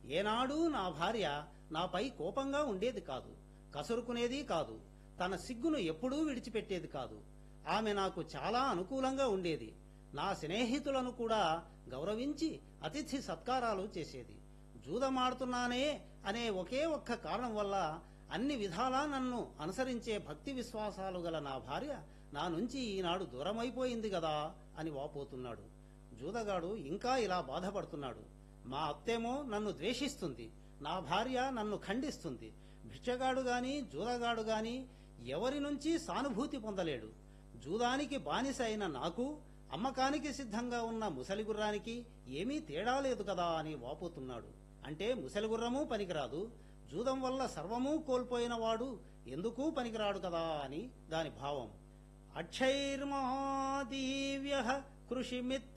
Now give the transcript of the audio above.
ఏనాడూ నా భార్య నాపై కోపంగా ఉండేది కాదు కసురుకునేది కాదు తన సిగ్గును ఎప్పుడూ విడిచిపెట్టేది కాదు ఆమె నాకు చాలా అనుకూలంగా ఉండేది నా స్నేహితులను కూడా గౌరవించి అతిథి సత్కారాలు చేసేది జూదమాడుతున్నానే అనే ఒకే ఒక్క కారణం వల్ల అన్ని విధాలా నన్ను అనుసరించే భక్తి విశ్వాసాలు గల నా భార్య నా నుంచి ఈనాడు దూరమైపోయింది గదా అని వాపోతున్నాడు జూదగాడు ఇంకా ఇలా బాధపడుతున్నాడు మా అత్తేమో నన్ను ద్వేషిస్తుంది నా భార్య నన్ను ఖండిస్తుంది భిక్షగాడు గాని జూదగాడు గాని ఎవరి నుంచి సానుభూతి పొందలేడు జూదానికి బానిస అయిన నాకు అమ్మకానికి సిద్ధంగా ఉన్న ముసలిగుర్రానికి ఏమీ తేడా లేదు కదా అని వాపోతున్నాడు అంటే ముసలిగుర్రమూ పనికిరాదు జూదం వల్ల సర్వమూ కోల్పోయిన వాడు ఎందుకూ పనికిరాడు కదా అని దాని భావం అక్షైర్మహాదీవ్య కృషిమిత్